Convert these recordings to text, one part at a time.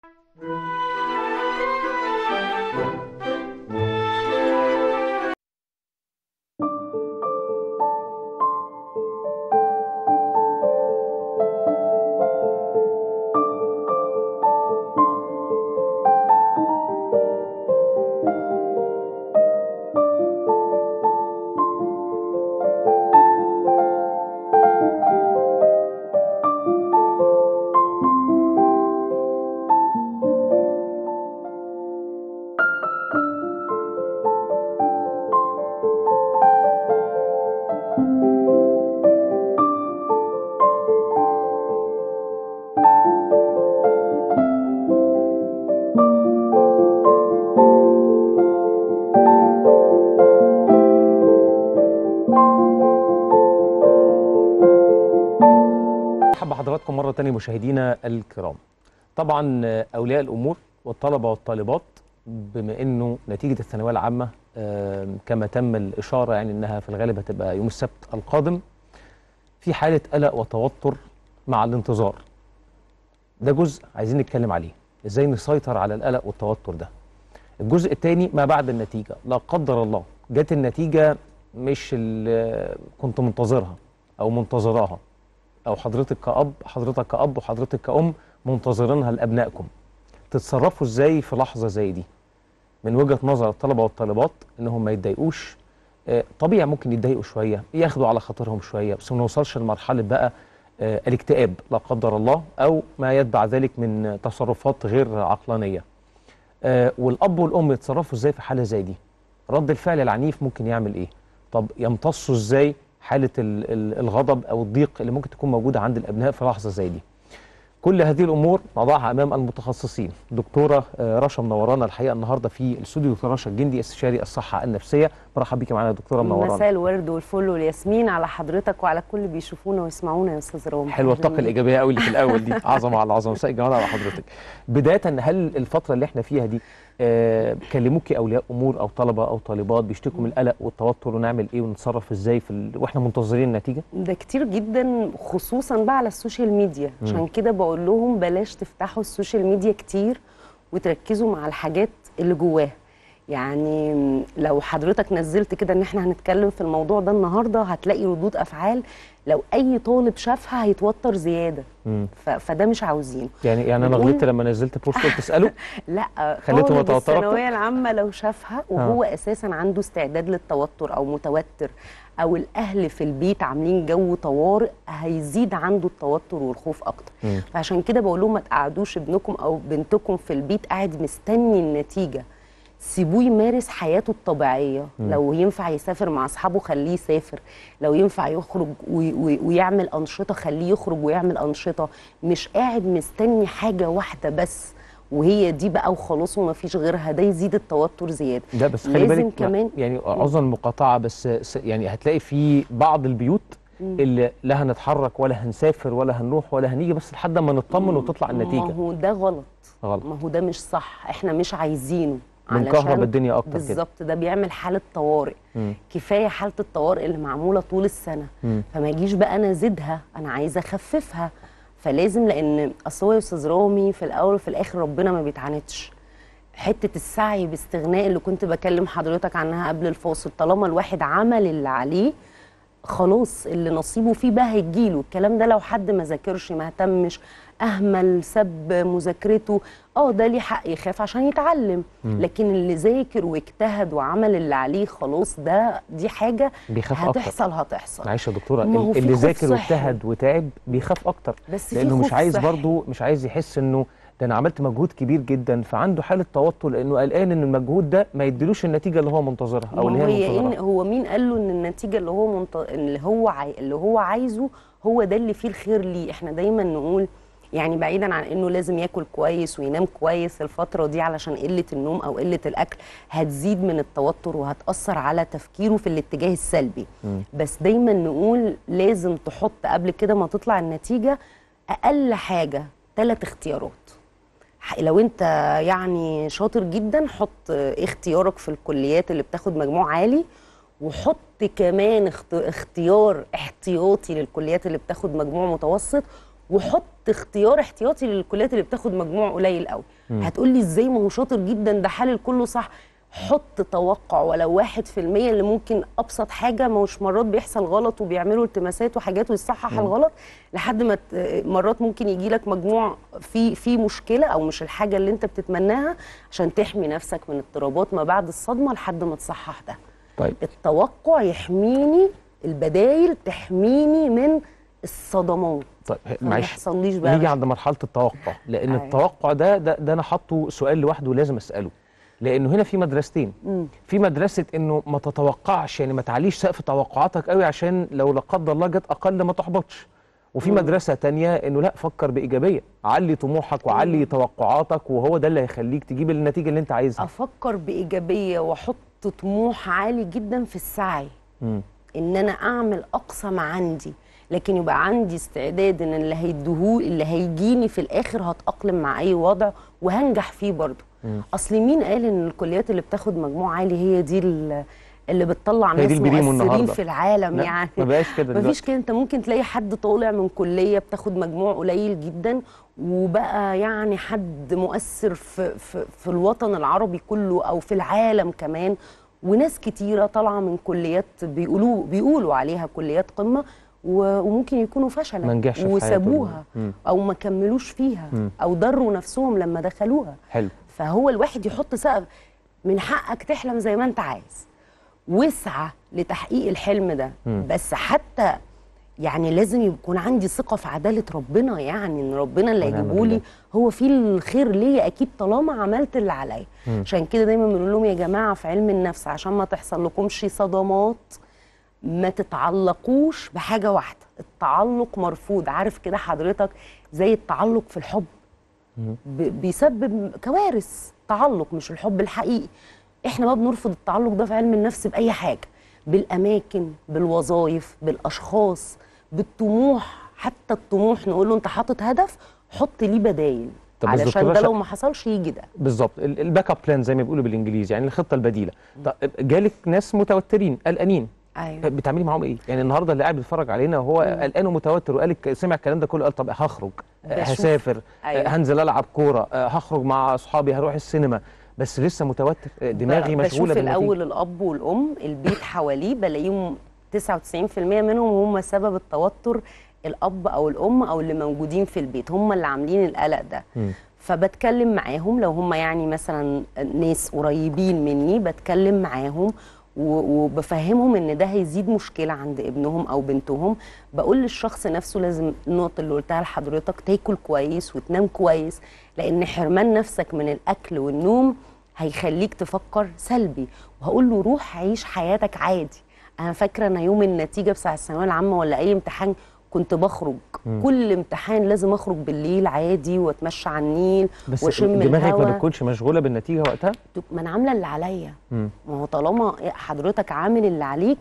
مرحبا بحضراتكم مرة تانية مشاهدينا الكرام طبعا أولياء الأمور والطلبة والطالبات بما أنه نتيجة الثانوية العامة آم، كما تم الإشارة يعني أنها في الغالب هتبقى يوم السبت القادم في حالة قلق وتوتر مع الانتظار ده جزء عايزين نتكلم عليه ازاي نسيطر على القلق والتوتر ده الجزء الثاني ما بعد النتيجة لا قدر الله جت النتيجة مش اللي كنت منتظرها أو منتظراها او حضرتك كأب حضرتك كأب وحضرتك كأم منتظرينها لأبنائكم تتصرفوا ازاي في لحظة زي دي من وجهة نظر الطلبة والطالبات انهم ما يتضايقوش آه، طبيعي ممكن يتضايقوا شوية ياخدوا على خاطرهم شوية بس ما نوصلش لمرحلة بقى آه، الاكتئاب لا قدر الله او ما يتبع ذلك من تصرفات غير عقلانية آه، والاب والام يتصرفوا ازاي في حالة زي دي رد الفعل العنيف ممكن يعمل ايه طب يمتصوا ازاي حالة ال- ال- الغضب او الضيق اللي ممكن تكون موجودة عند الابناء في لحظة زي دي كل هذه الامور نضعها امام المتخصصين دكتوره آه، رشا منورانا الحقيقه النهارده في الاستوديو دكتوره رشا الجندي استشاري الصحه النفسيه مرحبا بيكي معانا يا دكتوره منورانا مساء الورد والفل والياسمين على حضرتك وعلى كل اللي بيشوفونا ويسمعونا يا استاذ رامي حلوه الطاقه أهلاً بيك. الايجابيه قوي اللي في الاول دي عظمه على عظمه مساء الجمال على حضرتك بدايه هل الفتره اللي احنا فيها دي آه كلموكي اولياء امور او طلبه او طالبات بيشتكوا من القلق والتوتر ونعمل ايه ونتصرف ازاي في ال... واحنا منتظرين النتيجه ده كتير جدا خصوصا بقى على السوشيال ميديا عشان كده بقول لهم بلاش تفتحوا السوشيال ميديا كتير وتركزوا مع الحاجات اللي جواها يعني لو حضرتك نزلت كده ان احنا هنتكلم في الموضوع ده النهارده هتلاقي ردود افعال لو اي طالب شافها هيتوتر زياده مم. ف... فده مش عاوزينه يعني يعني انا بنقول- غلطت لما نزلت بوست قلت اساله لا خليته طالب متوتر أكتر؟ الثانويه العامه لو شافها وهو اساسا عنده استعداد للتوتر او متوتر او الاهل في البيت عاملين جو طوارئ هيزيد عنده التوتر والخوف اكتر مم. فعشان كده بقول لهم ما تقعدوش ابنكم او بنتكم في البيت قاعد مستني النتيجه سيبوه يمارس حياته الطبيعيه مم. لو ينفع يسافر مع اصحابه خليه يسافر لو ينفع يخرج وي وي ويعمل انشطه خليه يخرج ويعمل انشطه مش قاعد مستني حاجه واحده بس وهي دي بقى وخلاص وما فيش غيرها ده يزيد التوتر زياده ده بس خلي لازم بالك كمان- يعني عذرا المقاطعه بس س- يعني هتلاقي في بعض البيوت اللي لا هنتحرك ولا هنسافر ولا هنروح ولا هنيجي بس لحد ما نطمن وتطلع ما النتيجه هو ده غلط غلط ما هو ده مش صح احنا مش عايزينه بنكهرب علشان الدنيا اكتر كده بالظبط ده بيعمل حاله طوارئ مم. كفايه حاله الطوارئ اللي معموله طول السنه مم. فما اجيش بقى انا ازيدها انا عايزه اخففها فلازم لان اصل هو يا استاذ رامي في الاول وفي الاخر ربنا ما بيتعاندش حته السعي باستغناء اللي كنت بكلم حضرتك عنها قبل الفاصل طالما الواحد عمل اللي عليه خلاص اللي نصيبه فيه بقى هيجيله الكلام ده لو حد ما ذاكرش ما اهتمش اهمل سب مذاكرته اه ده ليه حق يخاف عشان يتعلم لكن اللي ذاكر واجتهد وعمل اللي عليه خلاص ده دي حاجه بيخاف اكتر هتحصل هتحصل معلش يا دكتوره ما هو ال- في اللي خوف ذاكر صحي. واجتهد وتعب بيخاف اكتر بس في لانه مش خوف عايز صحي. برضه مش عايز يحس انه ده انا عملت مجهود كبير جدا فعنده حاله توتر لانه قلقان ان المجهود ده ما يديلوش النتيجه اللي هو منتظرها او اللي ما هي هي إن منتظرها هو مين قال له ان النتيجه اللي هو منط... اللي هو عاي... اللي هو عايزه هو ده اللي فيه الخير ليه احنا دايما نقول يعني بعيدا عن انه لازم ياكل كويس وينام كويس الفتره دي علشان قله النوم او قله الاكل هتزيد من التوتر وهتاثر على تفكيره في الاتجاه السلبي مم. بس دايما نقول لازم تحط قبل كده ما تطلع النتيجه اقل حاجه ثلاث اختيارات ح- لو انت يعني شاطر جدا حط اختيارك في الكليات اللي بتاخد مجموع عالي وحط كمان اخت- اختيار احتياطي للكليات اللي بتاخد مجموع متوسط وحط اختيار احتياطي للكليات اللي بتاخد مجموع قليل قوي هتقول لي ازاي ما هو شاطر جدا ده حالل كله صح حط توقع ولو واحد في المية اللي ممكن أبسط حاجة ما هوش مرات بيحصل غلط وبيعملوا التماسات وحاجات ويصحح الغلط لحد ما ت- مرات ممكن يجي لك مجموع في في مشكلة أو مش الحاجة اللي أنت بتتمناها عشان تحمي نفسك من اضطرابات ما بعد الصدمة لحد ما تصحح ده طيب التوقع يحميني البدايل تحميني من الصدمات طيب ما معلش يحصليش بقى نيجي مش- عند مرحله التوقع لان أيوة. التوقع ده ده, ده انا حاطه سؤال لوحده لازم اساله لانه هنا في مدرستين في مدرسه انه ما تتوقعش يعني ما تعليش سقف توقعاتك قوي عشان لو لا قدر الله جت اقل ما تحبطش وفي مدرسه تانية انه لا فكر بايجابيه علي طموحك وعلي توقعاتك وهو ده اللي هيخليك تجيب النتيجه اللي انت عايزها افكر بايجابيه واحط طموح عالي جدا في السعي مم. ان انا اعمل اقصى ما عندي لكن يبقى عندي استعداد ان اللي هيديهول اللي هيجيني في الاخر هتاقلم مع اي وضع وهنجح فيه برضه اصل مين قال ان الكليات اللي بتاخد مجموع عالي هي دي ال- اللي بتطلع هي دي ناس البريمو مؤثرين النهاردة. في العالم لا، يعني ما بقاش كده مفيش دلوقتي. كده انت ممكن تلاقي حد طالع من كليه بتاخد مجموع قليل جدا وبقى يعني حد مؤثر في في, في الوطن العربي كله او في العالم كمان وناس كتيره طالعه من كليات بيقولوا بيقولوا عليها كليات قمه و- وممكن يكونوا فشلت ما نجحش في حياته. وسابوها مم. او ما كملوش فيها مم. او ضروا نفسهم لما دخلوها حلو فهو الواحد يحط سقف من حقك تحلم زي ما انت عايز واسعى لتحقيق الحلم ده مم. بس حتى يعني لازم يكون عندي ثقه في عداله ربنا يعني ان ربنا اللي ونعم هيجيبه لي بالله. هو في الخير ليا اكيد طالما عملت اللي عليا مم. عشان كده دايما بنقول لهم يا جماعه في علم النفس عشان ما تحصل لكمش صدمات ما تتعلقوش بحاجه واحده التعلق مرفوض عارف كده حضرتك زي التعلق في الحب ب- بيسبب كوارث تعلق مش الحب الحقيقي احنا بقى بنرفض التعلق ده في علم النفس باي حاجه بالاماكن بالوظائف بالاشخاص بالطموح حتى الطموح نقول له انت حاطط هدف حط ليه بدايل طب علشان الدكتورة ده شا- لو ما حصلش يجي ده بالظبط ال- الباك اب بلان زي ما بيقولوا بالانجليزي يعني الخطه البديله طب جالك ناس متوترين قلقانين ايوه بتعملي معاهم ايه؟ يعني النهارده اللي قاعد بيتفرج علينا وهو قلقان ومتوتر وقال الك- سمع الكلام ده كله قال طب هخرج آه، بشوف. هسافر أيوة. آه، هنزل العب كوره آه، هخرج مع اصحابي هروح السينما بس لسه متوتر آه، دماغي ب- مشغوله بشوف بالنتيجة. الاول الاب والام البيت حواليه بلاقيهم 99% منهم هم سبب التوتر الاب او الام او اللي موجودين في البيت هم اللي عاملين القلق ده مم. فبتكلم معاهم لو هم يعني مثلا ناس قريبين مني بتكلم معاهم و- وبفهمهم ان ده هيزيد مشكله عند ابنهم او بنتهم بقول للشخص نفسه لازم النقطه اللي قلتها لحضرتك تاكل كويس وتنام كويس لان حرمان نفسك من الاكل والنوم هيخليك تفكر سلبي وهقول له روح عيش حياتك عادي انا فاكره انا يوم النتيجه بتاع الثانويه العامه ولا اي امتحان كنت بخرج كل امتحان لازم اخرج بالليل عادي واتمشى على النيل بس واشم دماغك ما الهوا بتكونش مشغوله بالنتيجه وقتها ما انا عامله اللي عليا مم. ما هو طالما حضرتك عامل اللي عليك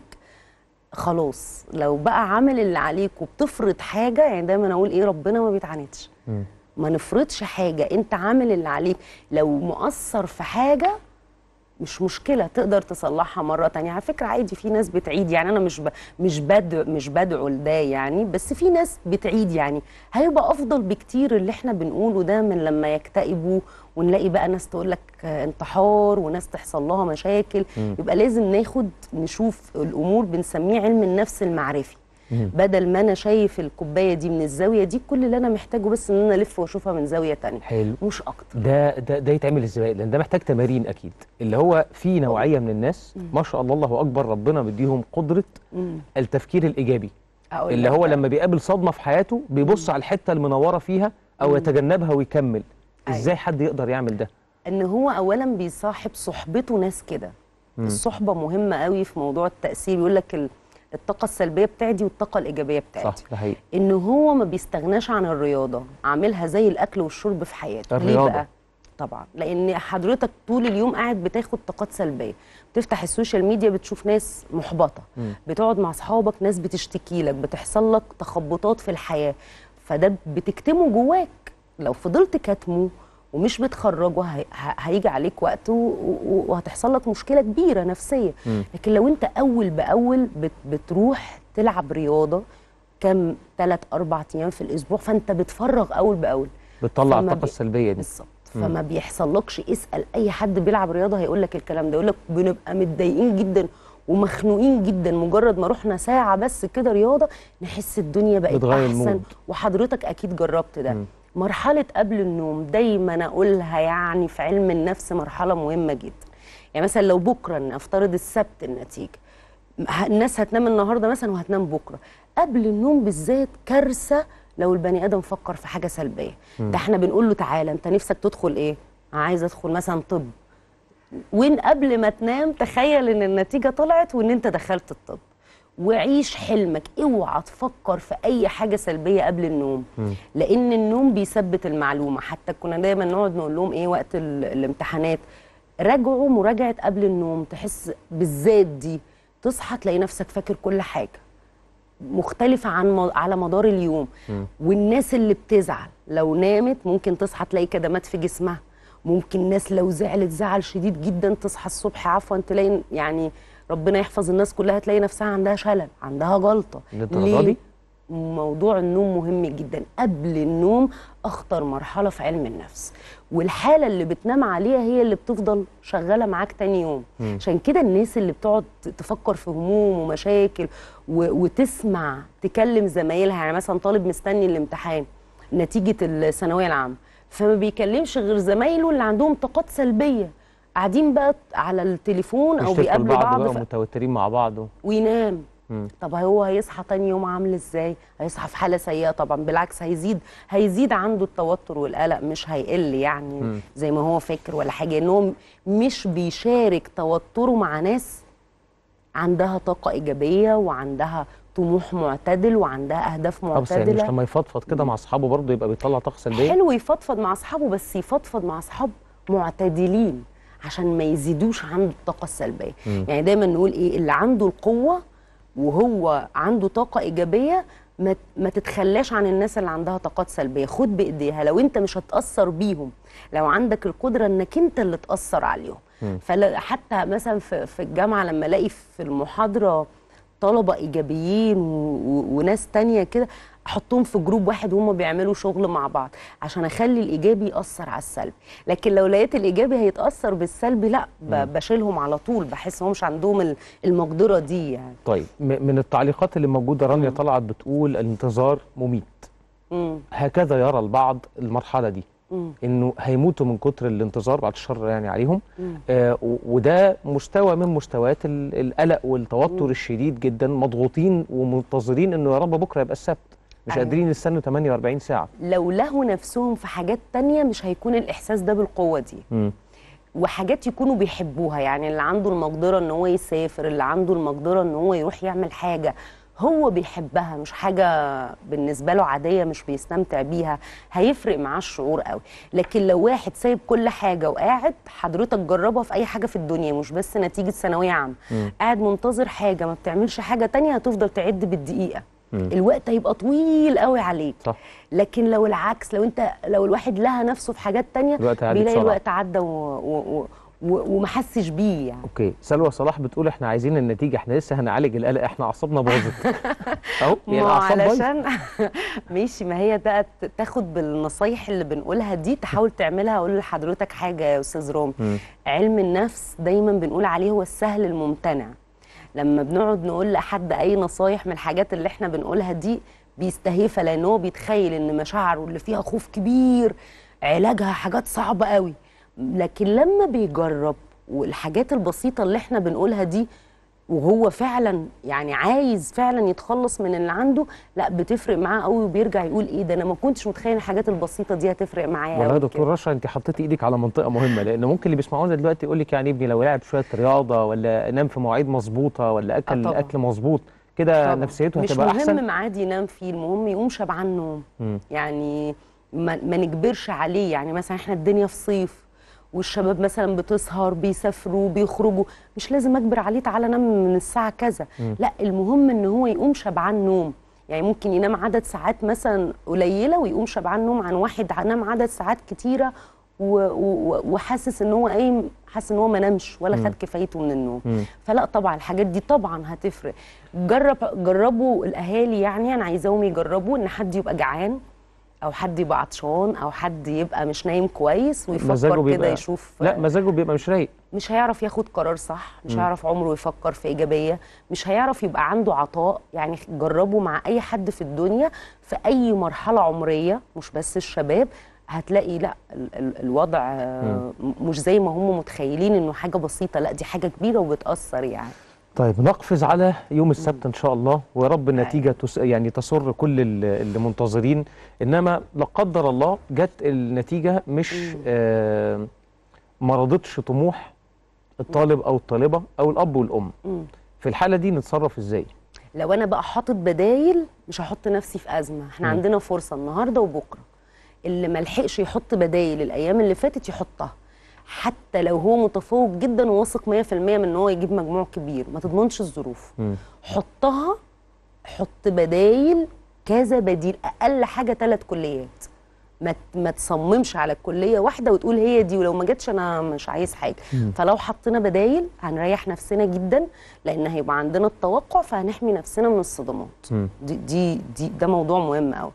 خلاص لو بقى عامل اللي عليك وبتفرض حاجه يعني دايما اقول ايه ربنا ما بيتعاندش مم. ما نفرضش حاجه انت عامل اللي عليك لو مقصر في حاجه مش مشكله تقدر تصلحها مره تانية على فكره عادي في ناس بتعيد يعني انا مش ب... مش بدعو مش بدعو لده يعني بس في ناس بتعيد يعني هيبقى افضل بكتير اللي احنا بنقوله ده من لما يكتئبوا ونلاقي بقى ناس تقول لك انتحار وناس تحصل لها مشاكل يبقى لازم ناخد نشوف الامور بنسميه علم النفس المعرفي بدل ما انا شايف الكوبايه دي من الزاويه دي كل اللي انا محتاجه بس ان انا الف واشوفها من زاويه تانية حلو مش اكتر ده ده ده يتعمل ازاي؟ لان ده محتاج تمارين اكيد اللي هو في نوعيه من الناس ما شاء الله الله اكبر ربنا مديهم قدره مم. التفكير الايجابي أقول اللي لك هو بقى. لما بيقابل صدمه في حياته بيبص على الحته المنوره فيها او يتجنبها ويكمل أيوة. ازاي حد يقدر يعمل ده ان هو اولا بيصاحب صحبته ناس كده الصحبه مهمه قوي في موضوع التاثير يقول لك ال- الطاقه السلبيه بتاعتي والطاقه الايجابيه صح بتاعتي ده حقيقي ان هو ما بيستغناش عن الرياضه عاملها زي الاكل والشرب في حياته ليه الرياضة. بقى طبعا لان حضرتك طول اليوم قاعد بتاخد طاقات سلبيه بتفتح السوشيال ميديا بتشوف ناس محبطه مم. بتقعد مع اصحابك ناس بتشتكي لك بتحصل لك تخبطات في الحياه فده بتكتمه جواك لو فضلت كاتمه ومش بتخرجه هي- ه- هيجي عليك وقت و- و- وهتحصل لك مشكله كبيره نفسيه مم. لكن لو انت اول باول بت بتروح تلعب رياضه كام ثلاث اربع ايام في الاسبوع فانت بتفرغ اول باول بتطلع فما الطاقه بي- السلبيه دي بالظبط فما بيحصلكش اسال اي حد بيلعب رياضه هيقول لك الكلام ده يقول لك بنبقى متضايقين جدا ومخنوقين جدا مجرد ما رحنا ساعه بس كده رياضه نحس الدنيا بقت بتغير احسن المود. وحضرتك اكيد جربت ده مم. مرحله قبل النوم دايما اقولها يعني في علم النفس مرحله مهمه جدا يعني مثلا لو بكره نفترض السبت النتيجه ه- الناس هتنام النهارده مثلا وهتنام بكره قبل النوم بالذات كارثه لو البني ادم فكر في حاجه سلبيه ده احنا بنقول له تعالى انت نفسك تدخل ايه عايز ادخل مثلا طب وين قبل ما تنام تخيل ان النتيجه طلعت وان انت دخلت الطب وعيش حلمك اوعى تفكر في اي حاجه سلبيه قبل النوم لان النوم بيثبت المعلومه حتى كنا دايما نقعد نقول لهم ايه وقت ال- الامتحانات راجعوا مراجعه قبل النوم تحس بالذات دي تصحى تلاقي نفسك فاكر كل حاجه مختلفة عن م- على مدار اليوم والناس اللي بتزعل لو نامت ممكن تصحى تلاقي كدمات في جسمها ممكن ناس لو زعلت زعل شديد جدا تصحى الصبح عفوا تلاقي يعني ربنا يحفظ الناس كلها تلاقي نفسها عندها شلل عندها جلطة للدرجة ليه؟ دي؟ موضوع النوم مهم جدا قبل النوم اخطر مرحله في علم النفس والحاله اللي بتنام عليها هي اللي بتفضل شغاله معاك تاني يوم عشان كده الناس اللي بتقعد تفكر في هموم ومشاكل و... وتسمع تكلم زمايلها يعني مثلا طالب مستني الامتحان نتيجه الثانويه العامه فما بيكلمش غير زمايله اللي عندهم طاقات سلبيه قاعدين بقى على التليفون او يشتكوا بيقابلوا لبعض بعض بقى في متوترين مع بعض و... وينام مم. طب هو هيصحى تاني يوم عامل ازاي هيصحى في حاله سيئه طبعا بالعكس هيزيد هيزيد عنده التوتر والقلق مش هيقل يعني مم. زي ما هو فاكر ولا حاجه ان هو مش بيشارك توتره مع ناس عندها طاقه ايجابيه وعندها طموح معتدل وعندها اهداف طب بس يعني مش معتدله لما يفضفض كده مع اصحابه برضه يبقى بيطلع طاقه سلبيه حلو يفضفض مع اصحابه بس يفضفض مع اصحاب معتدلين عشان ما يزيدوش عنده الطاقه السلبيه مم. يعني دايما نقول ايه اللي عنده القوه وهو عنده طاقه ايجابيه ما ما تتخلاش عن الناس اللي عندها طاقات سلبيه خد بايديها لو انت مش هتاثر بيهم لو عندك القدره انك انت اللي تاثر عليهم مم. فحتى مثلا في في الجامعه لما الاقي في المحاضره طلبه ايجابيين و... و... وناس تانية كده احطهم في جروب واحد وهم بيعملوا شغل مع بعض عشان اخلي الايجابي ياثر على السلبي لكن لو لقيت الايجابي هيتاثر بالسلبي لا ب... بشيلهم على طول بحس انهم مش عندهم ال- المقدره دي يعني طيب م- من التعليقات اللي موجوده رانيا طلعت بتقول الانتظار مميت مم. هكذا يرى البعض المرحله دي مم. انه هيموتوا من كتر الانتظار بعد الشر يعني عليهم مم. آه و- وده مستوى من مستويات ال- القلق والتوتر الشديد جدا مضغوطين ومنتظرين انه يا رب بكره يبقى السبت مش أيوة. قادرين يستنوا 48 ساعه لو لهوا نفسهم في حاجات تانية مش هيكون الاحساس ده بالقوه دي مم. وحاجات يكونوا بيحبوها يعني اللي عنده المقدرة ان هو يسافر اللي عنده المقدرة ان هو يروح يعمل حاجة هو بيحبها مش حاجة بالنسبة له عادية مش بيستمتع بيها هيفرق معاه الشعور قوي لكن لو واحد سايب كل حاجة وقاعد حضرتك جربها في اي حاجة في الدنيا مش بس نتيجة ثانوية عامة مم. قاعد منتظر حاجة ما بتعملش حاجة تانية هتفضل تعد بالدقيقة مم. الوقت هيبقى طويل قوي عليك صح لكن لو العكس لو انت لو الواحد لها نفسه في حاجات تانية الوقت عدى بيلاقي بسرعة. الوقت عدى و... و... و... و... وما حسش بيه يعني اوكي سلوى صلاح بتقول احنا عايزين النتيجه احنا لسه هنعالج القلق احنا اعصابنا باظت اهو يعني ما الاعصاب باظت علشان ماشي ما هي بقى ت- تاخد بالنصايح اللي بنقولها دي تحاول تعملها اقول لحضرتك حاجه يا استاذ رامي مم. علم النفس دايما بنقول عليه هو السهل الممتنع لما بنقعد نقول لحد اي نصايح من الحاجات اللي احنا بنقولها دي بيستهيفها لان هو بيتخيل ان مشاعره اللي فيها خوف كبير علاجها حاجات صعبه قوي لكن لما بيجرب والحاجات البسيطه اللي احنا بنقولها دي وهو فعلا يعني عايز فعلا يتخلص من اللي عنده لا بتفرق معاه قوي وبيرجع يقول ايه ده انا ما كنتش متخيل الحاجات البسيطه دي هتفرق معايا والله يا قوي دكتور رشا انت حطيتي ايدك على منطقه مهمه لان ممكن اللي بيسمعونا دلوقتي يقول لك يعني ابني لو لعب شويه رياضه ولا نام في مواعيد مظبوطه ولا اكل طبعا. اكل مظبوط كده طبعاً. نفسيته مش هتبقى مهم احسن ميعاد ينام فيه المهم يقوم شبعان نوم مم. يعني ما, ما نجبرش عليه يعني مثلا احنا الدنيا في صيف والشباب مثلا بتسهر بيسافروا بيخرجوا مش لازم اجبر عليه تعالى نام من الساعه كذا مم. لا المهم ان هو يقوم شبعان نوم يعني ممكن ينام عدد ساعات مثلا قليله ويقوم شبعان نوم عن واحد نام عدد ساعات كتيره و- و- وحاسس ان هو قايم حاسس ان هو ما نامش ولا خد كفايته من النوم مم. فلا طبعا الحاجات دي طبعا هتفرق جرب جربوا الاهالي يعني انا عايزاهم يجربوا ان حد يبقى جعان او حد يبقى عطشان او حد يبقى مش نايم كويس ويفكر كده يشوف لا مزاجه بيبقى مش رايق مش هيعرف ياخد قرار صح مش هيعرف عمره يفكر في ايجابيه مش هيعرف يبقى عنده عطاء يعني جربوا مع اي حد في الدنيا في اي مرحله عمريه مش بس الشباب هتلاقي لا ال ال الوضع آه، مش زي ما هم متخيلين انه حاجه بسيطه لا دي حاجه كبيره وبتاثر يعني طيب نقفز على يوم السبت ان شاء الله ويا رب النتيجه تس يعني تسر كل ال- اللي منتظرين انما لا قدر الله جت النتيجه مش آه ما رضتش طموح الطالب او الطالبه او الاب والام مم. في الحاله دي نتصرف ازاي لو انا بقى حاطط بدايل مش هحط نفسي في ازمه احنا مم. عندنا فرصه النهارده وبكره اللي ما لحقش يحط بدايل الايام اللي فاتت يحطها حتى لو هو متفوق جدا وواثق 100% من ان هو يجيب مجموع كبير ما تضمنش الظروف مم. حطها حط بدايل كذا بديل اقل حاجه ثلاث كليات ما ت- ما تصممش على كليه واحده وتقول هي دي ولو ما جاتش انا مش عايز حاجه مم. فلو حطينا بدايل هنريح نفسنا جدا لان هيبقى عندنا التوقع فهنحمي نفسنا من الصدمات مم. دي دي, دي ده موضوع مهم قوي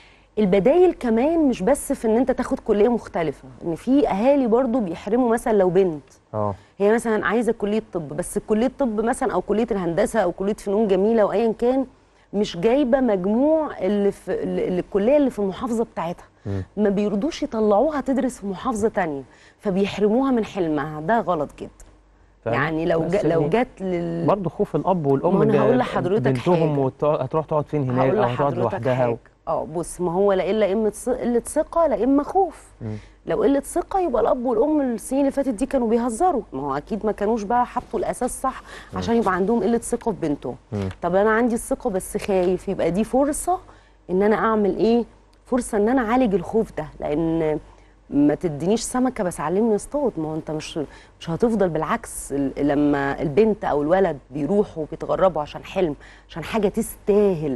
البدايل كمان مش بس في ان انت تاخد كليه مختلفه ان في اهالي برضو بيحرموا مثلا لو بنت اه هي مثلا عايزه كليه طب بس كليه طب مثلا او كليه الهندسه او كليه فنون جميله او ايا كان مش جايبه مجموع اللي في اللي الكليه اللي في المحافظه بتاعتها مم. ما بيرضوش يطلعوها تدرس في محافظه تانية فبيحرموها من حلمها ده غلط جدا فاهم؟ يعني لو بس جا لو يعني جت لل برضه خوف الاب والام ما أنا ب- هقول لحضرتك بنتهم حاجة. وتع- هتروح تقعد فين هناك هقول او هتقعد لحضرتك لوحدها و... حاجه اه بص ما هو لا الا اما ث- قله ثقه لا اما خوف مم. لو قله ثقه يبقى الاب والام السنين اللي فاتت دي كانوا بيهزروا ما هو اكيد ما كانوش بقى حطوا الاساس صح عشان يبقى عندهم قله ثقه في بنتهم مم. طب انا عندي الثقه بس خايف يبقى دي فرصه ان انا اعمل ايه فرصه ان انا اعالج الخوف ده لان ما تدينيش سمكه بس علمني اصطاد ما هو انت مش مش هتفضل بالعكس ال- لما البنت او الولد بيروحوا بيتغربوا عشان حلم عشان حاجه تستاهل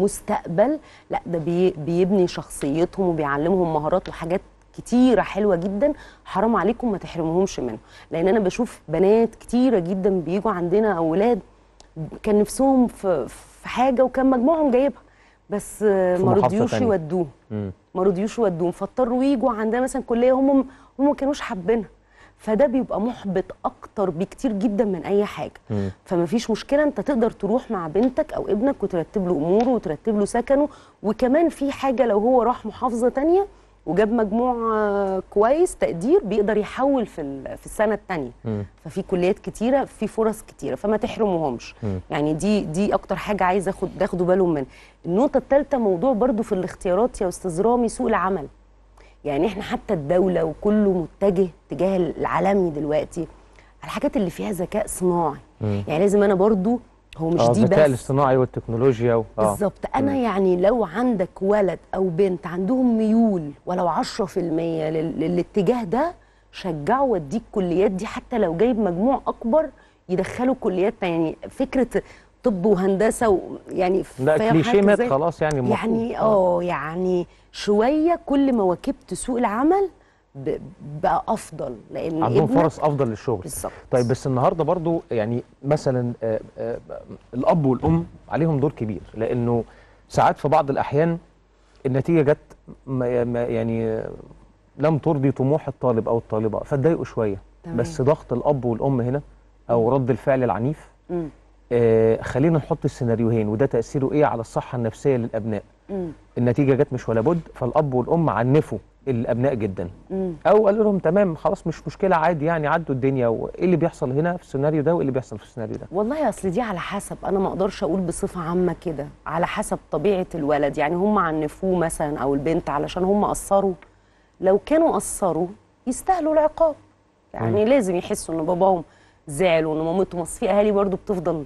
مستقبل لا ده بي بيبني شخصيتهم وبيعلمهم مهارات وحاجات كتيره حلوه جدا حرام عليكم ما تحرموهمش منه لان انا بشوف بنات كتيره جدا بيجوا عندنا اولاد كان نفسهم في في حاجه وكان مجموعهم جايبها بس آه، في ما محافظة رضيوش تانية. يودوه مم. ما رضيوش يودوهم فاضطروا يجوا عندنا مثلا كليه هم هم ما كانوش حابينها فده بيبقى محبط اكتر بكتير جدا من اي حاجه مم. فما فيش مشكله انت تقدر تروح مع بنتك او ابنك وترتب له اموره وترتب له سكنه وكمان في حاجه لو هو راح محافظه تانية وجاب مجموع آه، كويس تقدير بيقدر يحول في ال- في السنه الثانيه مم. ففي كليات كتيره في فرص كتيره فما تحرموهمش مم. يعني دي دي اكتر حاجه عايزه اخد تاخدوا بالهم منها النقطه الثالثه موضوع برضو في الاختيارات يا استاذ رامي سوق العمل يعني احنا حتى الدوله وكله متجه تجاه العالمي دلوقتي على الحاجات اللي فيها ذكاء صناعي مم. يعني لازم انا برضو هو مش اه دي الذكاء بس الاصطناعي والتكنولوجيا و... اه بالظبط انا يعني لو عندك ولد او بنت عندهم ميول ولو 10% لل- للاتجاه ده شجعه وديه الكليات دي حتى لو جايب مجموع اكبر يدخلوا كليات تانية. يعني فكره طب وهندسه و يعني لا فاهم كليشيه حضرتك مات إزاي؟ خلاص يعني المفروض. يعني اه يعني شويه كل ما واكبت سوق العمل ب- بقى افضل لان عندهم ابنك فرص افضل للشغل بالظبط طيب بس النهارده برضو يعني مثلا آه، آه، الاب والام عليهم دور كبير لانه ساعات في بعض الاحيان النتيجه جت ما- ما- يعني آه، لم ترضي طموح الطالب او الطالبه فاتضايقوا شويه تمام. بس ضغط الاب والام هنا او رد الفعل العنيف مم. آه، خلينا نحط السيناريوهين وده تاثيره ايه على الصحه النفسيه للابناء مم. النتيجه جت مش ولا بد فالاب والام عنفوا الابناء جدا مم. او قالوا لهم تمام خلاص مش مشكله عادي يعني عدوا الدنيا وايه اللي بيحصل هنا في السيناريو ده وايه اللي بيحصل في السيناريو ده والله اصل دي على حسب انا ما اقدرش اقول بصفه عامه كده على حسب طبيعه الولد يعني هم عنفوه مثلا او البنت علشان هم قصروا لو كانوا قصروا يستاهلوا العقاب يعني مم. لازم يحسوا ان باباهم زعل وان مامتهم اصل في اهالي برضو بتفضل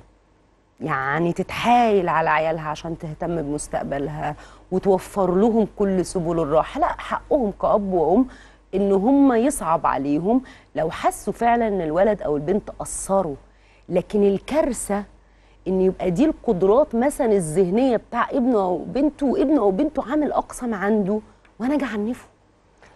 يعني تتحايل على عيالها عشان تهتم بمستقبلها وتوفر لهم كل سبل الراحه لا حقهم كأب وأم ان هم يصعب عليهم لو حسوا فعلا ان الولد او البنت قصروا لكن الكارثه ان يبقى دي القدرات مثلا الذهنيه بتاع ابنه او بنته وابنه او بنته عامل اقصى ما عنده وانا اجي اعنفه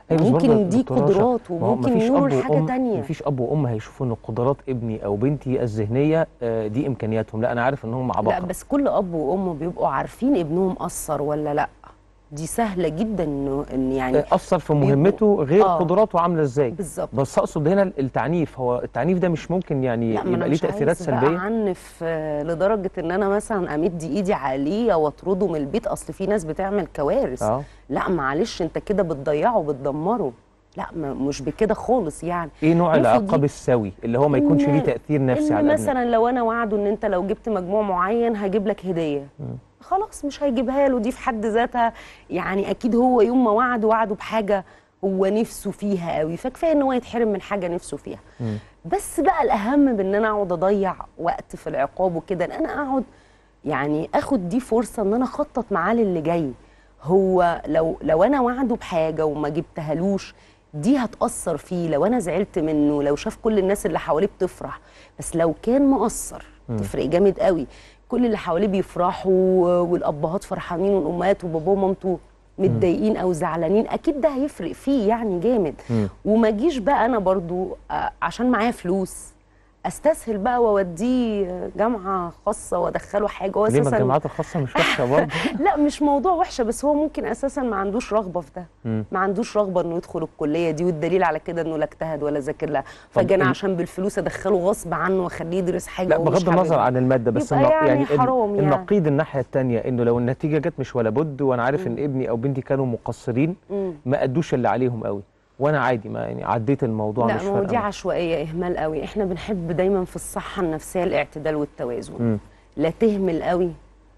أيوة بس ممكن برضه يديك دكتورة رشا، قدرات ما هو وممكن مفيش ينور أب لحاجه وأم تانية مفيش اب وام هيشوفوا ان قدرات ابني او بنتي الذهنيه آه، دي امكانياتهم لا انا عارف انهم لا عباقره بس كل اب وام بيبقوا عارفين ابنهم قصر ولا لا دي سهله جدا انه ان يعني آه، اثر في بيبقوا- مهمته غير آه. قدراته عامله ازاي بالظبط بس اقصد هنا التعنيف هو التعنيف ده مش ممكن يعني لا ما يبقى انا ليه مش تاثيرات عايز بقى سلبيه اعنف آه، لدرجه ان انا مثلا امد ايدي عليه واطرده من البيت اصل في ناس بتعمل كوارث اه لا معلش انت كده بتضيعه وبتدمره لا ما مش بكده خالص يعني ايه نوع المفروض العقاب دي- السوي اللي هو ما يكونش إن- ليه تاثير نفسي ان على الابناء مثلا لو انا وعده ان انت لو جبت مجموع معين هجيب لك هديه خلاص مش هيجيبها له دي في حد ذاتها يعني اكيد هو يوم ما وعده وعده بحاجه هو نفسه فيها قوي فكفايه ان هو يتحرم من حاجه نفسه فيها مم. بس بقى الاهم بان انا اقعد اضيع وقت في العقاب وكده ان انا اقعد يعني اخد دي فرصه ان انا اخطط معاه للي جاي هو لو لو انا وعده بحاجه وما جبتهالوش دي هتاثر فيه لو انا زعلت منه لو شاف كل الناس اللي حواليه بتفرح بس لو كان مقصر تفرق جامد قوي كل اللي حواليه بيفرحوا والابهات فرحانين والامهات وباباه ومامته متضايقين او زعلانين اكيد ده هيفرق فيه يعني جامد مم. وما اجيش بقى انا برضو آه، عشان معايا فلوس استسهل بقى واوديه جامعه خاصه وادخله حاجه هو ليه ما اساسا الجامعات الخاصه مش وحشه برضه لا مش موضوع وحشه بس هو ممكن اساسا ما عندوش رغبه في ده مم. ما عندوش رغبه انه يدخل الكليه دي والدليل على كده انه لا اجتهد ولا ذاكر لها طب فجانا ال- عشان بالفلوس ادخله غصب عنه واخليه يدرس حاجه لا هو مش بغض النظر حاببها. عن الماده بس يبقى النق- يعني ال- حرام يعني. النقيض الناحيه الثانيه انه لو النتيجه جت مش ولا بد وانا عارف ان ابني او بنتي كانوا مقصرين مم. ما ادوش اللي عليهم قوي وانا عادي ما يعني عديت الموضوع لا مش ما هو فارقه دي معايا. عشوائيه اهمال قوي احنا بنحب دايما في الصحه النفسيه الاعتدال والتوازن مم. لا تهمل قوي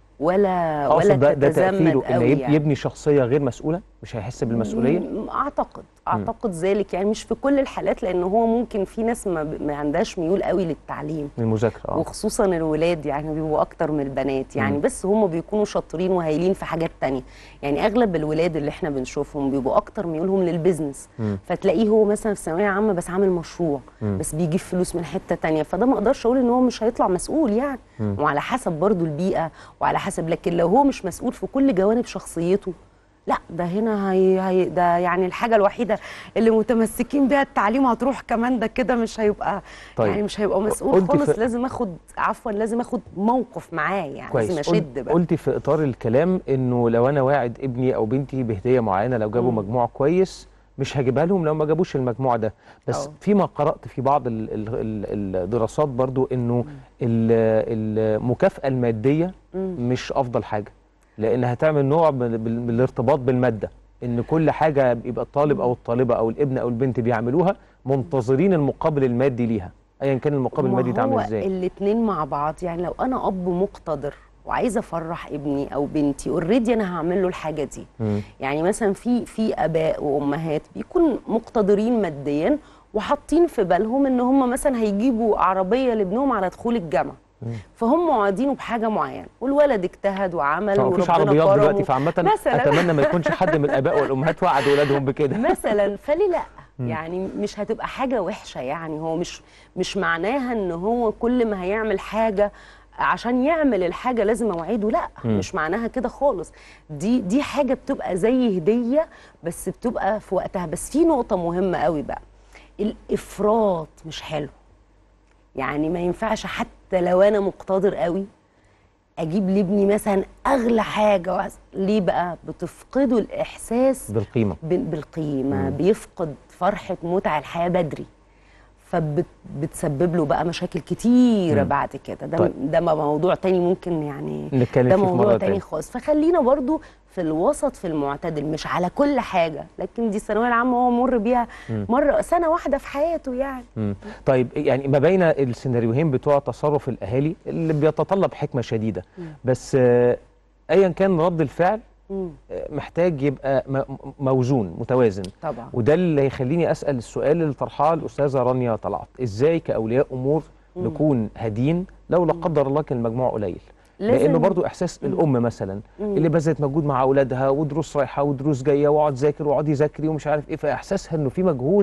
ولا ولا اقصد ده, ده تتزمت تاثيره ان قوي يب- يعني. يبني شخصيه غير مسؤوله مش هيحس بالمسؤوليه مم، اعتقد اعتقد ذلك يعني مش في كل الحالات لان هو ممكن في ناس ما, ب- ما عندهاش ميول قوي للتعليم من المذاكره اه وخصوصا الولاد يعني بيبقوا اكتر من البنات يعني مم. بس هم بيكونوا شاطرين وهايلين في حاجات تانية يعني اغلب الولاد اللي احنا بنشوفهم بيبقوا اكتر ميولهم للبيزنس مم. فتلاقيه هو مثلا في ثانويه عامه بس عامل مشروع مم. بس بيجيب فلوس من حته تانية فده ما اقدرش اقول ان هو مش هيطلع مسؤول يعني مم. وعلى حسب برضو البيئه وعلى حسب لكن لو هو مش مسؤول في كل جوانب شخصيته لا ده هنا هي, هي ده يعني الحاجه الوحيده اللي متمسكين بيها التعليم هتروح كمان ده كده مش هيبقى طيب. يعني مش هيبقى مسؤول قلت خالص في- لازم اخد عفوا لازم اخد موقف معاه يعني كويس لازم قلت- اشد بقى قلتي في اطار الكلام انه لو انا واعد ابني او بنتي بهديه معينه لو جابوا مم. مجموع كويس مش هجيبها لهم لو ما جابوش المجموع ده بس أه. فيما قرات في بعض ال- ال- ال- الدراسات برضو انه ال- المكافاه الماديه مم. مش افضل حاجه لان هتعمل نوع من من- من الارتباط بالماده ان كل حاجه يبقى الطالب او الطالبه او الابن او البنت بيعملوها منتظرين المقابل المادي ليها ايا كان المقابل المادي ده عامل ازاي الاثنين مع بعض يعني لو انا اب مقتدر وعايزه افرح ابني او بنتي اوريدي انا هعمل له الحاجه دي مم. يعني مثلا في في اباء وامهات بيكون مقتدرين ماديا وحاطين في بالهم ان هم مثلا هيجيبوا عربيه لابنهم على دخول الجامعه فهم وعدينه بحاجه معينه والولد اجتهد وعمل ما فيش وربنا عربيات كرمه. دلوقتي فعامة مثلاً. اتمنى ما يكونش حد من الاباء والامهات وعد اولادهم بكده مثلا فليه لا يعني مش هتبقى حاجه وحشه يعني هو مش مش معناها ان هو كل ما هيعمل حاجه عشان يعمل الحاجه لازم اوعده لا مم. مش معناها كده خالص دي دي حاجه بتبقى زي هديه بس بتبقى في وقتها بس في نقطه مهمه قوي بقى الافراط مش حلو يعني ما ينفعش حتى لو انا مقتدر قوي اجيب لابني مثلا اغلى حاجه وعز- ليه بقى بتفقده الاحساس بالقيمه بال- بالقيمه مم. بيفقد فرحه متع الحياه بدري فبتسبب له بقى مشاكل كتيره مم. بعد كده ده طيب. ده موضوع تاني ممكن يعني نتكلم ده فيه في موضوع مره تاني تانية خالص فخلينا برضو في الوسط في المعتدل مش على كل حاجه لكن دي الثانويه العامه هو مر بيها مم. مره سنه واحده في حياته يعني مم. طيب يعني ما بين السيناريوهين بتوع تصرف الاهالي اللي بيتطلب حكمه شديده مم. بس آه، ايا كان رد الفعل مم. آه، محتاج يبقى م- م- موزون متوازن طبعا وده اللي يخليني اسال السؤال اللي طرحاه الاستاذه رانيا طلعت ازاي كاولياء امور مم. نكون هادين لو لا قدر الله كان المجموع قليل لازم- لانه برضو احساس مم. الام مثلا مم. اللي بذلت مجهود مع اولادها ودروس رايحه ودروس جايه واقعد ذاكر واقعدي ذاكري ومش عارف ايه فاحساسها انه في مجهود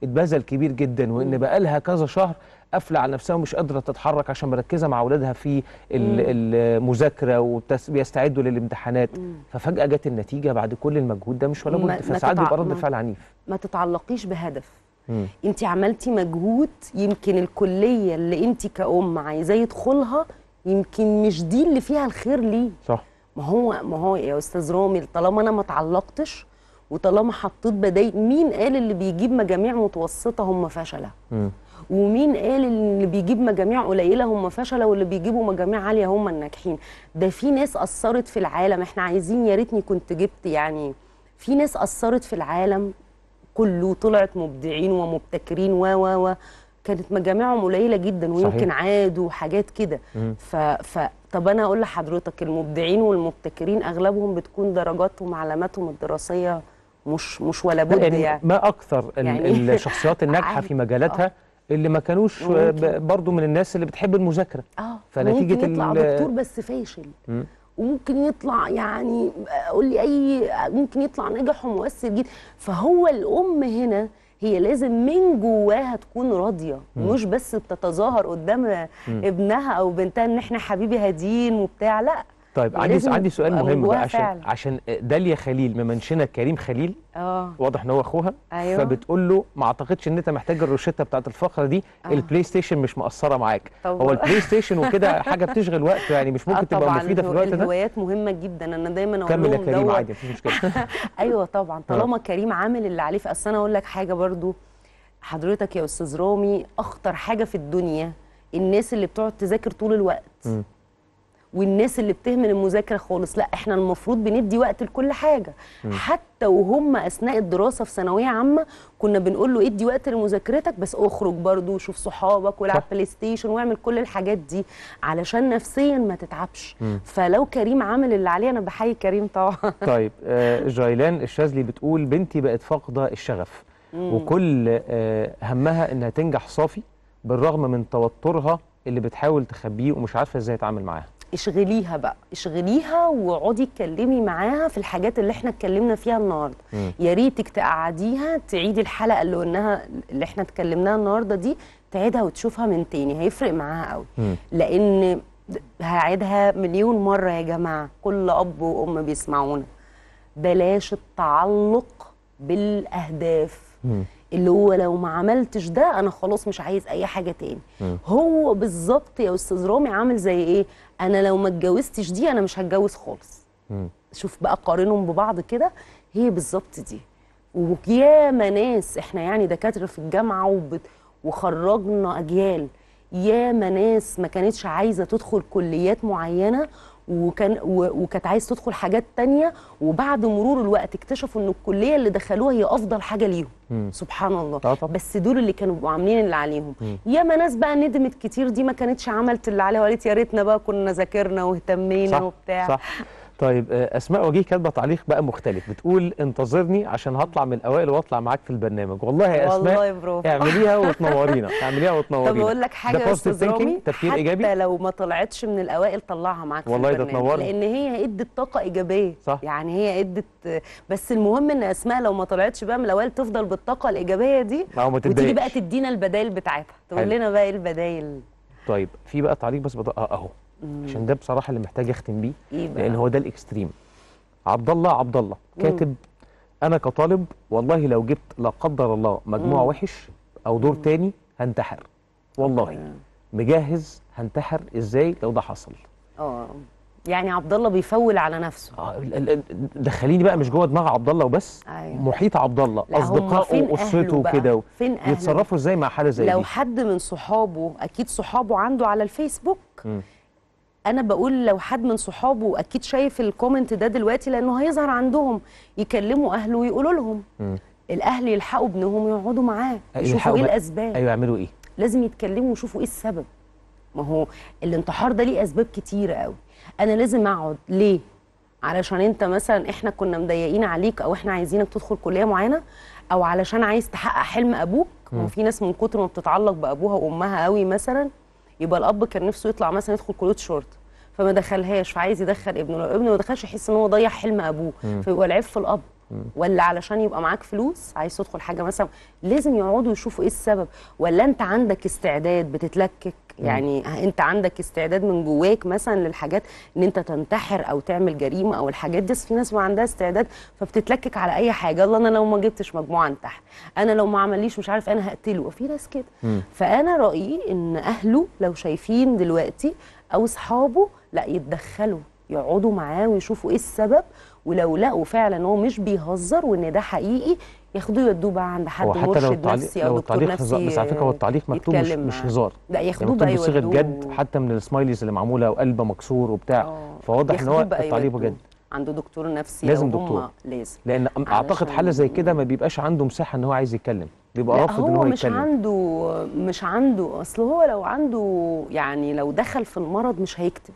اتبذل كبير جدا وان بقى لها كذا شهر قافله على نفسها ومش قادره تتحرك عشان مركزه مع اولادها في ال- المذاكره وبيستعدوا للامتحانات ففجاه جت النتيجه بعد كل المجهود ده مش ولا ما- بد ما فساعات تتع- بيبقى رد ما- فعل عنيف ما تتعلقيش بهدف مم. انت عملتي مجهود يمكن الكليه اللي انت كأم عايزاه يدخلها يمكن مش دي اللي فيها الخير ليه صح ما هو ما هو يا استاذ رامي طالما انا ما اتعلقتش وطالما حطيت بدايل مين قال اللي بيجيب مجاميع متوسطه هم فشله مم. ومين قال ان اللي بيجيب مجاميع قليله هم فشله واللي بيجيبوا مجاميع عاليه هم الناجحين ده في ناس اثرت في العالم احنا عايزين يا ريتني كنت جبت يعني في ناس اثرت في العالم كله طلعت مبدعين ومبتكرين و و و كانت مجاميعهم قليله جدا ويمكن صحيح. عادوا وحاجات كده مم. ف, ف طب انا اقول لحضرتك المبدعين والمبتكرين اغلبهم بتكون درجاتهم علاماتهم الدراسيه مش مش ولا لا، بد يعني يعني ما اكثر ال- يعني الشخصيات الناجحه عادي. في مجالاتها اللي ما كانوش ممكن. ب- برضو من الناس اللي بتحب المذاكره اه فنتيجة ممكن يطلع ال- دكتور بس فاشل مم. وممكن يطلع يعني قول لي اي ممكن يطلع ناجح ومؤثر جدا فهو الام هنا هي لازم من جواها تكون راضيه مش بس بتتظاهر قدام ابنها او بنتها ان احنا حبيبي هادين وبتاع لا طيب هي عندي لازم عندي سؤال تبقى من مهم بقى جواها عشان فعلا. عشان داليا خليل ممنشنه كريم خليل اه واضح ان هو اخوها أيوة. فبتقول له ما اعتقدش ان انت محتاج الروشته بتاعت الفقره دي آه. البلاي ستيشن مش مقصره معاك طب- هو البلاي ستيشن وكده حاجه بتشغل وقت يعني مش ممكن آه تبقى طبعا مفيده في الهو- الوقت ده الهوايات مهمه جدا انا دايما اقول كمل يا لهم كريم دور عادي مفيش مشكله ايوه طبعا طالما كريم عامل اللي عليه اصل انا اقول لك حاجه برضو حضرتك يا استاذ رامي اخطر حاجه في الدنيا الناس اللي بتقعد تذاكر طول الوقت مم. والناس اللي بتهمل المذاكره خالص لا احنا المفروض بندي وقت لكل حاجه حتى وهم اثناء الدراسه في ثانويه عامه كنا بنقول له ادي وقت لمذاكرتك بس اخرج برضو وشوف صحابك والعب صح. بلاي ستيشن واعمل كل الحاجات دي علشان نفسيا ما تتعبش مم. فلو كريم عامل اللي عليه انا بحيي كريم طبعا طيب آه جايلان الشاذلي بتقول بنتي بقت فاقده الشغف وكل آه همها انها تنجح صافي بالرغم من توترها اللي بتحاول تخبيه ومش عارفه ازاي تتعامل معاها اشغليها بقى اشغليها واقعدي اتكلمي معاها في الحاجات اللي احنا اتكلمنا فيها النهارده مم. يا ريتك تقعديها تعيدي الحلقه اللي قلناها اللي احنا اتكلمناها النهارده دي تعيدها وتشوفها من تاني هيفرق معاها قوي مم. لان هعيدها مليون مره يا جماعه كل اب وام بيسمعونا بلاش التعلق بالاهداف مم. اللي هو لو ما عملتش ده انا خلاص مش عايز اي حاجه تاني مم. هو بالظبط يا استاذ رامي عامل زي ايه انا لو ما اتجوزتش دي انا مش هتجوز خالص مم. شوف بقى قارنهم ببعض كده هي بالظبط دي وياما ناس احنا يعني دكاتره في الجامعه وبت وخرجنا اجيال ياما ناس ما كانتش عايزه تدخل كليات معينه وكان و- وكانت عايز تدخل حاجات تانية وبعد مرور الوقت اكتشفوا ان الكليه اللي دخلوها هي افضل حاجه ليهم مم. سبحان الله آه طبعا. بس دول اللي كانوا بيبقوا عاملين اللي عليهم مم. ياما ناس بقى ندمت كتير دي ما كانتش عملت اللي عليها وقالت يا ريتنا بقى كنا ذاكرنا واهتمينا صح وبتاع صح طيب آه، اسماء وجيه كاتبه تعليق بقى مختلف بتقول انتظرني عشان هطلع من الاوائل واطلع معاك في البرنامج والله يا اسماء والله برافو اعمليها وتنورينا اعمليها طب وتنورينا اقول لك حاجه ده يا positive استاذ thinking، رامي تفكير حتى إيجابي؟ لو ما طلعتش من الاوائل طلعها معاك والله في ده البرنامج تنورني. لان هي ادت طاقه ايجابيه صح. يعني هي ادت بس المهم ان اسماء لو ما طلعتش بقى من الاوائل تفضل بالطاقه الايجابيه دي أو ما وتيجي بقى تتضايقش. تدينا البدائل بتاعتها تقول حلو. لنا بقى ايه البدائل طيب في بقى تعليق بس بض... آه اهو عشان ده بصراحه اللي محتاج اختم بيه ايه بقى لان هو ده الاكستريم عبد الله عبد الله كاتب انا كطالب والله لو جبت لا قدر الله مجموع مم. وحش او دور تاني هنتحر والله مجهز هنتحر ازاي لو ده حصل اه يعني عبد الله بيفول على نفسه آه، ال- ال- دخليني بقى مش جوه دماغ عبد الله وبس أيوة. محيط عبد الله لا، هم فين اصدقائه أهله اسرته بقى؟ وكده فين أهله؟ يتصرفوا ازاي مع حاله زي لو دي حد من صحابه اكيد صحابه عنده على الفيسبوك مم. انا بقول لو حد من صحابه اكيد شايف الكومنت ده دلوقتي لانه هيظهر عندهم يكلموا اهله ويقولوا لهم مم. الاهل يلحقوا ابنهم ويقعدوا معاه أيوة، يشوفوا يلحقوا ايه بقى- الاسباب ايوه يعملوا ايه لازم يتكلموا ويشوفوا ايه السبب ما هو الانتحار ده ليه اسباب كتيره قوي انا لازم اقعد ليه علشان انت مثلا احنا كنا مضايقين عليك او احنا عايزينك تدخل كليه معينه او علشان عايز تحقق حلم ابوك ما هو في ناس من كتر ما بتتعلق بابوها وامها قوي مثلا يبقى الاب كان نفسه يطلع مثلا يدخل كليه شرطه فما دخلهاش فعايز يدخل ابنه لو ابنه ما دخلش يحس ان هو ضيع حلم ابوه فيبقى العيب في الاب ولا علشان يبقى معاك فلوس عايز تدخل حاجه مثلا لازم يقعدوا يشوفوا ايه السبب ولا انت عندك استعداد بتتلكك يعني انت عندك استعداد من جواك مثلا للحاجات ان انت تنتحر او تعمل جريمه او الحاجات دي أصل في ناس ما عندها استعداد فبتتلكك على اي حاجه الله انا لو ما جبتش مجموعه انتحر انا لو ما عمليش مش عارف انا هقتله في ناس كده فانا رايي ان اهله لو شايفين دلوقتي او اصحابه لا يتدخلوا يقعدوا معاه ويشوفوا ايه السبب ولو لقوا فعلا ان هو مش بيهزر وان ده حقيقي ياخدوه يودوه بقى عند حد هو حتى لو مرشد التعليق نفسي لو او دكتور التعليق هزار نفسي بس على فكره هو التعليق مكتوب مش, يتكلم مش معاه. هزار لا يعني ياخدوه مكتوب بقى بصيغه يودوه جد حتى من السمايليز اللي معموله وقلب مكسور وبتاع آه. فواضح ان هو ياخدوه بقى التعليق يودوه بجد عند دكتور نفسي لازم لو هم- دكتور. لازم لان اعتقد علشان- حاله زي كده ما بيبقاش عنده مساحه ان هو عايز يتكلم بيبقى لا رافض ان هو هو مش يتكلم عنده مش عنده اصل هو لو عنده يعني لو دخل في المرض مش هيكتب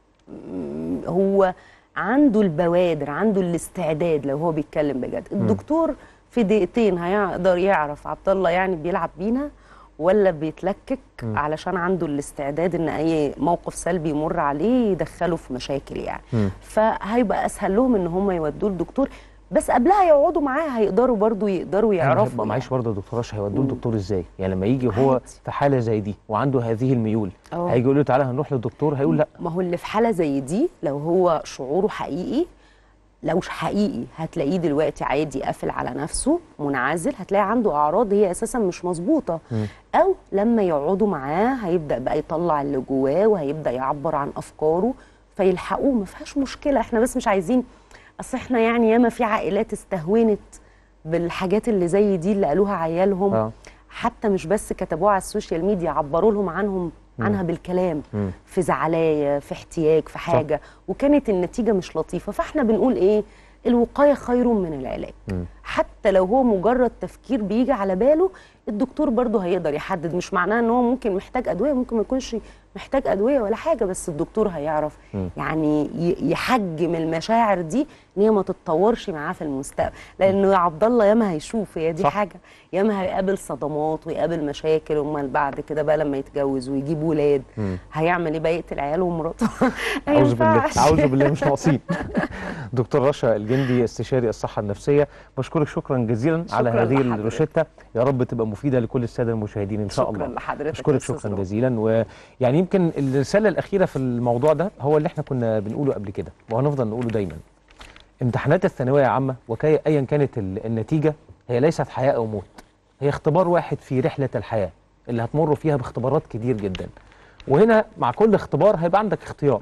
م- هو عنده البوادر عنده الاستعداد لو هو بيتكلم بجد الدكتور في دقيقتين هيقدر يعرف عبد الله يعني بيلعب بينا ولا بيتلكك علشان عنده الاستعداد ان اي موقف سلبي يمر عليه يدخله في مشاكل يعني مم. فهيبقى اسهل لهم ان هم يودوه لدكتور بس قبلها يقعدوا معاه هيقدروا برضو يقدروا يعرفوا هيبقى يعني. معيش برضه يا دكتور رشا هيودوه للدكتور ازاي؟ يعني لما يجي وهو عادي. في حاله زي دي وعنده هذه الميول أه. هيجي يقول له تعالى هنروح للدكتور هيقول لا ما هو اللي في حاله زي دي لو هو شعوره حقيقي لو مش حقيقي هتلاقيه دلوقتي عادي قافل على نفسه منعزل هتلاقي عنده اعراض هي اساسا مش مظبوطه او لما يقعدوا معاه هيبدا بقى يطلع اللي جواه وهيبدا يعبر عن افكاره فيلحقوه ما فيهاش مشكله احنا بس مش عايزين اصل احنا يعني ياما في عائلات استهونت بالحاجات اللي زي دي اللي قالوها عيالهم اه حتى مش بس كتبوها على السوشيال ميديا عبروا لهم عنهم عنها بالكلام مم. في زعلايه في احتياج في حاجه وكانت النتيجه مش لطيفه فاحنا بنقول ايه الوقايه خير من العلاج مم. حتى لو هو مجرد تفكير بيجي على باله الدكتور برضه هيقدر يحدد مش معناه ان هو ممكن محتاج ادويه ممكن ما يكونش محتاج ادويه ولا حاجه بس الدكتور هيعرف مم. يعني ي- يحجم المشاعر دي ان هي ما تتطورش معاه في المستقبل لانه يا عبد الله ياما هيشوف هي دي صح. حاجه ياما هيقابل صدمات ويقابل مشاكل امال بعد كده بقى لما يتجوز ويجيب ولاد مم. هيعمل ايه بقى يقتل عياله ومراته ما اعوذ بالله ينفعش. اعوذ بالله مش ناقصين دكتور رشا الجندي استشاري الصحه النفسيه بشكرك شكرا جزيلا على شكراً هذه لحضرتك. الروشته يا رب تبقى مفيده لكل الساده المشاهدين ان شاء شكراً الله لحضرتك اشكرك يا أستاذ شكرا رامي. جزيلا ويعني يمكن الرساله الاخيره في الموضوع ده هو اللي احنا كنا بنقوله قبل كده وهنفضل نقوله دايما امتحانات الثانويه العامه وكي ايا كانت ال- النتيجه هي ليست حياه او موت هي اختبار واحد في رحله الحياه اللي هتمر فيها باختبارات كتير جدا وهنا مع كل اختبار هيبقى عندك اختيار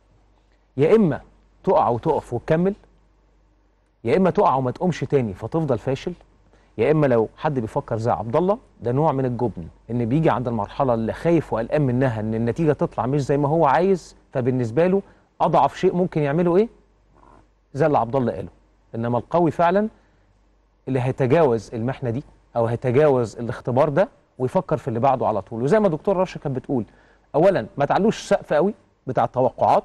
يا اما تقع وتقف وتكمل يا اما تقع وما تقومش تاني فتفضل فاشل يا اما لو حد بيفكر زي عبد الله ده نوع من الجبن ان بيجي عند المرحله اللي خايف وقلقان منها ان النتيجه تطلع مش زي ما هو عايز فبالنسبه له اضعف شيء ممكن يعمله ايه زي اللي عبد الله قاله انما القوي فعلا اللي هيتجاوز المحنه دي او هيتجاوز الاختبار ده ويفكر في اللي بعده على طول وزي ما دكتور رشا كانت بتقول اولا ما تعلوش سقف قوي بتاع التوقعات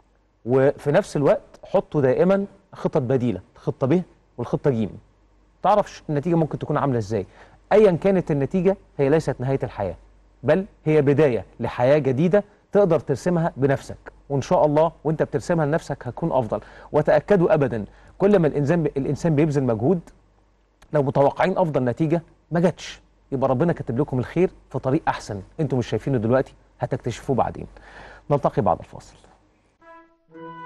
وفي نفس الوقت حطوا دائما خطط بديله خطه ب والخطه ج تعرفش النتيجه ممكن تكون عامله ازاي ايا كانت النتيجه هي ليست نهايه الحياه بل هي بدايه لحياه جديده تقدر ترسمها بنفسك وان شاء الله وانت بترسمها لنفسك هتكون افضل وتاكدوا ابدا كل ما الانسان الانسان بيبذل مجهود لو متوقعين افضل نتيجه ما جاتش يبقى ربنا كاتب لكم الخير في طريق احسن انتم مش شايفينه دلوقتي هتكتشفوه بعدين نلتقي بعد الفاصل